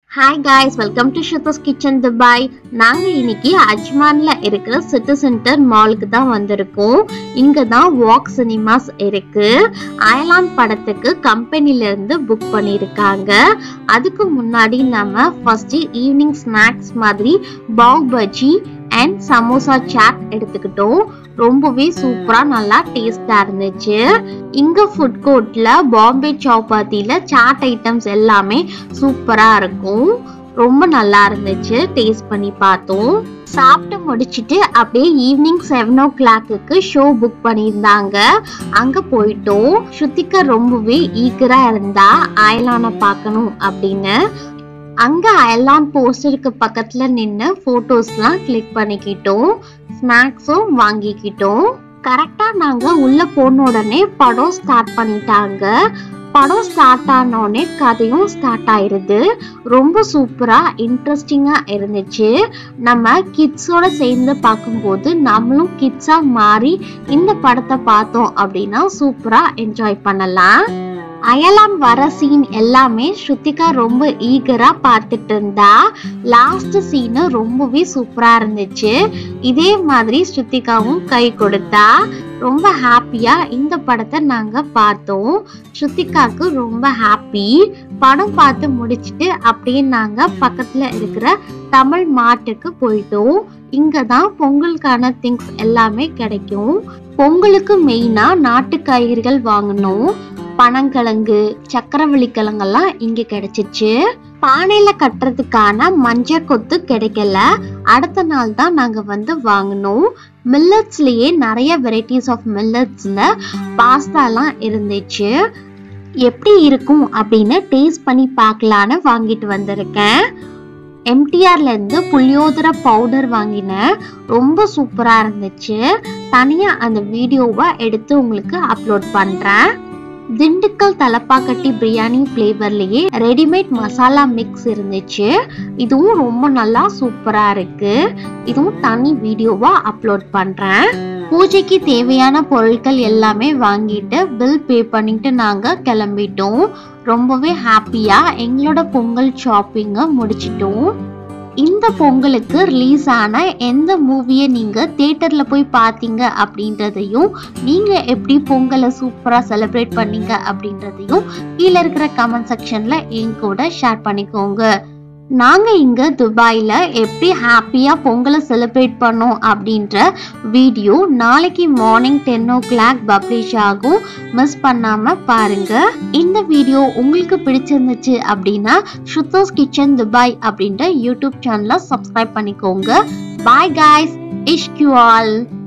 hi guys welcome to Shuddha's kitchen Dubai நாங்கள் இன்னைக்கு அஜ்மான்ல இருக்கிற சிட்டி சென்டர் மாலுக்கு தான் வந்திருக்கோம் இங்கே தான் வாக் சினிமாஸ் இருக்கு அயலான் படத்துக்கு கம்பெனில இருந்து புக் பண்ணியிருக்காங்க அதுக்கு முன்னாடி நம்ம ஃபர்ஸ்ட் ஈவினிங் ஸ்நாக்ஸ் மாதிரி பாவ் பஜ்ஜி அண்ட் சமோசா சாட் எடுத்துக்கிட்டோம் ரொம்பவே சூப்பரா நல்லா டேஸ்டா இருந்துச்சு இங்க ஃபுட் கோர்ட்ல பாம்பே சப்பாத்தில சாட் ஐட்டம்ஸ் எல்லாமே சூப்பரா இருக்கும் ரொம்ப நல்லா இருந்துச்சு டேஸ்ட் பண்ணி பார்த்தோம் சாப்பிட்டு முடிச்சிட்டு அப்படியே evening seven o'clock show book பண்ணியிருந்தாங்க அங்க போயிட்டோம் ஸ்ருத்திகா ரொம்பவே ஈகரா இருந்தா அயலான பார்க்கணும் அப்படின்னு அங்க அயலான் போஸ்டருக்கு பக்கத்துல நின்று போட்டோஸ்லாம் கிளிக் பண்ணிக்கிட்டோம் ஸ்நாக்ஸும் வாங்கிக்கிட்டோம் கரெக்டா நாங்க உள்ள போன உடனே படம் ஸ்டார்ட் பண்ணிட்டாங்க படம் ஸ்டார்ட் ஆன உடனே கதையும் ஸ்டார்ட் ஆயிருது ரொம்ப சூப்பரா இன்ட்ரெஸ்டிங்கா இருந்துச்சு நம்ம கிட்ஸோட சேர்ந்து பார்க்கும்போது நம்மளும் கிட்ஸா மாறி இந்த படத்தை பார்த்தோம் அப்படின்னா சூப்பரா என்ஜாய் பண்ணலாம் அயலான் வர சீன் எல்லாமே ஸ்ருத்திகா ரொம்ப ஈகரா பார்த்துட்டு இருந்தா லாஸ்ட் சீனு ரொம்பவே சூப்பரா இருந்துச்சு இதே மாதிரி ஸ்ருத்திகாவும் கை கொடுத்தா ரொம்ப ஹாப்பியா இந்த படத்தை நாங்க பார்த்தோம் ஸ்ருத்திகாக்கு ரொம்ப ஹாப்பி படம் பார்த்து முடிச்சிட்டு அப்படியே நாங்க பக்கத்துல இருக்கிற தமிழ் மாட்டுக்கு போயிட்டோம் இங்க தான் பொங்கலுக்கான திங்ஸ் எல்லாமே கிடைக்கும் பொங்கலுக்கு மெயினா நாட்டு காய்கறிகள் வாங்கணும் பனங்கிழங்கு சக்கரவள்ளி கிழங்கெல்லாம் இங்க கிடைச்சிச்சு பானையில கட்டுறதுக்கான மஞ்சள் கொத்து கிடைக்கல அடுத்த நாள் தான் நாங்க வந்து வாங்கினோம் மில்லட்ஸ்லயே நிறைய வெரைட்டிஸ் ஆஃப் மில்லட்ஸ்ல பாஸ்தாலாம் இருந்துச்சு எப்படி இருக்கும் அப்படின்னு டேஸ்ட் பண்ணி பார்க்கலான்னு வாங்கிட்டு வந்திருக்கேன் எம்டிஆர்ல இருந்து புளியோதர பவுடர் வாங்கினேன் ரொம்ப சூப்பரா இருந்துச்சு தனியா அந்த வீடியோவை எடுத்து உங்களுக்கு அப்லோட் பண்றேன் திண்டுக்கல் தலப்பாக்கட்டி பிரியாணி ஃப்ளேவர்லயே ரெடிமேட் மசாலா மிக்ஸ் இருந்துச்சு இதுவும் ரொம்ப நல்லா சூப்பரா இருக்கு இதுவும் தனி வீடியோவா அப்லோட் பண்றேன் பூஜைக்கு தேவையான பொருட்கள் எல்லாமே வாங்கிட்டு பில் பே பண்ணிட்டு நாங்க கிளம்பிட்டோம் ரொம்பவே ஹாப்பியா எங்களோட பொங்கல் ஷாப்பிங்கை முடிச்சிட்டோம் இந்த பொங்கலுக்கு ரிலீஸ் ஆன எந்த மூவியை நீங்க தியேட்டர்ல போய் பார்த்தீங்க அப்படின்றதையும் நீங்க எப்படி பொங்கலை சூப்பரா செலிப்ரேட் பண்ணீங்க அப்படின்றதையும் கீழே இருக்கிற கமெண்ட் செக்ஷன்ல என் கூட ஷேர் பண்ணிக்கோங்க நாங்க இங்க துபாயில எப்படி ஹாப்பியா பொங்கலை செலிப்ரேட் பண்ணோம் அப்படின்ற வீடியோ நாளைக்கு morning ten o'clock publish ஆகும் மிஸ் பண்ணாம பாருங்க இந்த வீடியோ உங்களுக்கு பிடிச்சிருந்துச்சு அப்படின்னா ஸ்ருத்தோஸ் கிச்சன் துபாய் அப்படின்ற யூடியூப் சேனலை சப்ஸ்கிரைப் பண்ணிக்கோங்க பாய் காய்ஸ் இஷ்கியூ ஆல்